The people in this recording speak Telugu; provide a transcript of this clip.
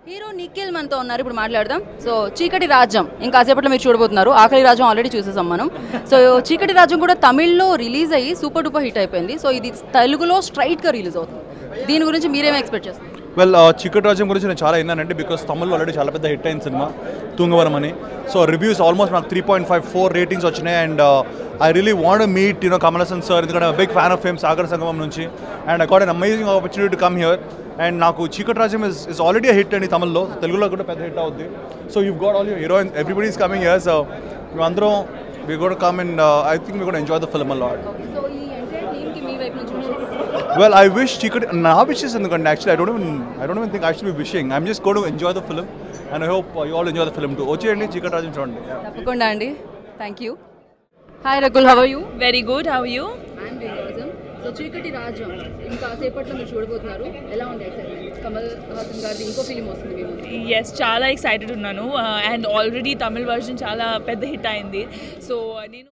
హీరో నిఖిల్ మనతో ఉన్నారు ఇప్పుడు మాట్లాడదాం సో చీకటి రాజ్యం ఇంకా కాసేపట్లో మీరు చూడబోతున్నారు ఆఖరి రాజ్యం ఆల్రెడీ చూసేసాం మనం సో చీకటి రాజ్యం కూడా తమిళ్లో రిలీజ్ అయ్యి సూపర్ డూపర్ హిట్ అయిపోయింది సో ఇది తెలుగులో స్ట్రైట్గా రిలీజ్ అవుతుంది దీని గురించి మీరేం ఎక్స్పెక్ట్ చేస్తారు వెల్ చిక్కటి రాజ్యం గురించి నేను చాలా విన్నానండి బికాస్ తమిళ్లో ఆల్రెడీ చాలా పెద్ద హిట్ అయిన సినిమా తుంగవరం అని సో రివ్యూస్ ఆల్మోస్ట్ నాకు three point five four ratings వచ్చినాయి and I really want meet you know Kamal Haasan sir ఎందుకంటే big fan of fame Sagar Sangamam నుంచి and I got an amazing opportunity to come here and నాకు చీకటి రాజ్యం ఇస్ ఇస్ ఆల్రెడీ హిట్ అండి తమిళ్లో తెలుగులో కూడా పెద్ద హిట్ అవుద్ది so you got all you heroine everybody is coming here so మేమందరం we got come and I think we got enjoy the film a lot so ఈ ఎంటైర్ టీమ్కి మీ వైపు నుంచి Well, I wish she could. నా wishes ఎందుకంటే actually I don't even I don't even think I should be wishing. I'm just going to enjoy the film, and I hope uh, you all enjoy the film too. వచ్చేయండి చీకటి రాజం చూడండి తప్పకుండా అండి thank you hi Rakul how you Very good. How are you? So Cheekati Rajyam ఇంకా సేపట్లో మీరు చూడబోతున్నారు ఎలా ఉంది ఎక్సైట్మెంట్ కమల్ హాసన్ గారిది ఇంకో ఫిలిం వస్తుంది మీ ముందు ఎస్ చాలా ఎక్సైటెడ్ ఉన్నాను అండ్ ఆల్రెడీ తమిళ్ వర్షన్ చాలా పెద్ద హిట్ అయింది సో నేను